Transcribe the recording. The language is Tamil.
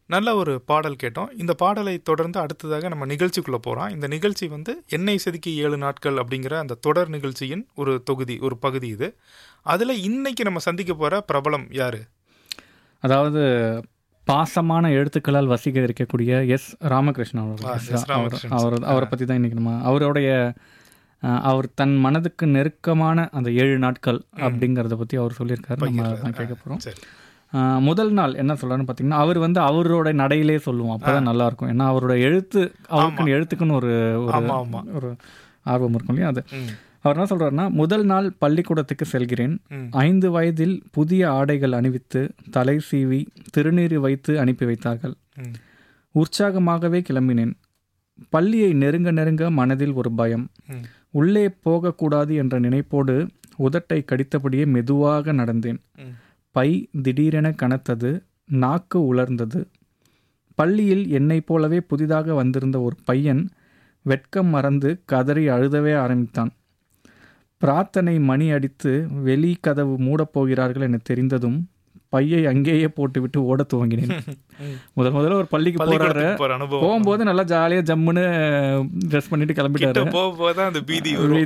நல்ல ஒரு பாடல் கேட்டோம் இந்த பாடலை தொடர்ந்து அடுத்ததாக நம்ம நிகழ்ச்சிக்குள்ளே போகிறோம் இந்த நிகழ்ச்சி வந்து எண்ணெய் செதுக்கி ஏழு நாட்கள் அப்படிங்கிற அந்த தொடர் நிகழ்ச்சியின் ஒரு தொகுதி ஒரு பகுதி இது அதில் இன்னைக்கு நம்ம சந்திக்க போகிற பிரபலம் யார் அதாவது பாசமான எழுத்துக்களால் வசீகரிக்கக்கூடிய எஸ் ராமகிருஷ்ணன் ஆ, அவர்கள் எஸ். அவர் ராமகிருஷ்ணன் அவர் சார். அவரை பற்றி தான் இன்னைக்கு நம்ம அவருடைய அஹ், அவர் தன் மனதுக்கு நெருக்கமான அந்த ஏழு நாட்கள் அப்படிங்கிறத பற்றி அவர் சொல்லியிருக்காரு நம்ம பகிர்றாரு. தான் கேட்க போகிறோம் சரி முதல் நாள் என்ன சொல்றாருன்னு பார்த்தீங்கன்னா அவர் வந்து அவரோட நடையிலே சொல்லுவோம் அப்பதான் நல்லா இருக்கும் ஏன்னா அவரோட எழுத்து அவருக்குன்னு எழுத்துக்குன்னு ஒரு ஒரு ஆமா, ஆமா. ஒரு ஆர்வம் இருக்கும் இல்லையா அது ம் அவர் என்ன சொல்றாருன்னா முதல் நாள் பள்ளிக்கூடத்துக்கு செல்கிறேன் ம் ஐந்து வயதில் புதிய ஆடைகள் அணிவித்து தலை சீவி திருநீறு வைத்து அனுப்பி வைத்தார்கள் ம் உற்சாகமாகவே கிளம்பினேன் பள்ளியை நெருங்க நெருங்க மனதில் ஒரு பயம் ம் உள்ளே போகக்கூடாது என்ற நினைப்போடு உதட்டை கடித்தபடியே மெதுவாக நடந்தேன் ம் பை திடீரென கனத்தது நாக்கு உலர்ந்தது பள்ளியில் என்னைப் போலவே புதிதாக வந்திருந்த ஒரு பையன் வெட்கம் மறந்து கதறி அழுதவே ஆரம்பித்தான் பிரார்த்தனை மணி அடித்து வெளி கதவு மூடப் போகிறார்கள் என தெரிந்ததும் பையை அங்கேயே போட்டுவிட்டு ஓடத் துவங்கினேன் ம். முதல் முதல்ல ஒரு பள்ளிக்கு போறாரு பள்ளிக்கூடத்துக்கு போகிற அனுபவம் போகும்போது நல்லா ஜாலியா ஜம்முன்னு ட்ரெஸ் பண்ணிட்டு கிட்ட கிளம்பிட்டாரு போக போக தான் அந்த பீதி வரும்